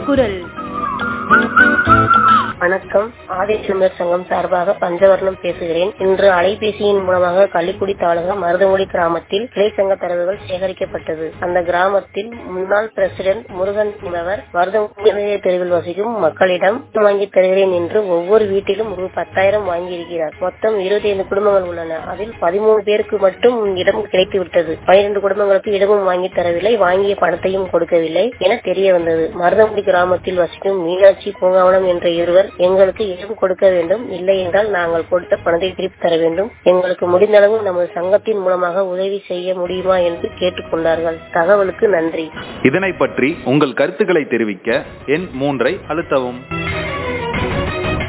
குரல் வணக்கம் ஆதிசிலம்பர் சங்கம் சார்பாக பஞ்சவர்ணம் பேசுகிறேன் இன்று அலைபேசியின் மூலமாக கள்ளிக்குடி தாலுகா மருதங்குடி கிராமத்தில் கிளை சங்க தரவுகள் சேகரிக்கப்பட்டது அந்த கிராமத்தில் முன்னாள் பிரசிடென்ட் முருகன் என்பவர் மருதங்குடி தெருவில் வசிக்கும் மக்களிடம் வாங்கி தருகிறேன் என்று ஒவ்வொரு வீட்டிலும் ஒரு பத்தாயிரம் வாங்கி இருக்கிறார் மொத்தம் இருபத்தி ஐந்து குடும்பங்கள் உள்ளன அதில் பதிமூணு பேருக்கு மட்டும் இடம் கிடைத்து விட்டது பனிரெண்டு குடும்பங்களுக்கு இடமும் வாங்கி தரவில்லை வாங்கிய பணத்தையும் கொடுக்கவில்லை என தெரிய வந்தது மருதங்குடி கிராமத்தில் வசிக்கும் மீனாட்சி பூங்காவனம் என்ற இருவர் எங்களுக்கு இடம் கொடுக்க வேண்டும் இல்லை என்றால் நாங்கள் கொடுத்த பணத்தை திருப்பி தர வேண்டும் எங்களுக்கு முடிந்தளவு நமது சங்கத்தின் மூலமாக உதவி செய்ய முடியுமா என்று கேட்டுக்கொண்டார்கள் தகவலுக்கு நன்றி இதனை பற்றி உங்கள் கருத்துக்களை தெரிவிக்க எண் மூன்றை அழுத்தவும்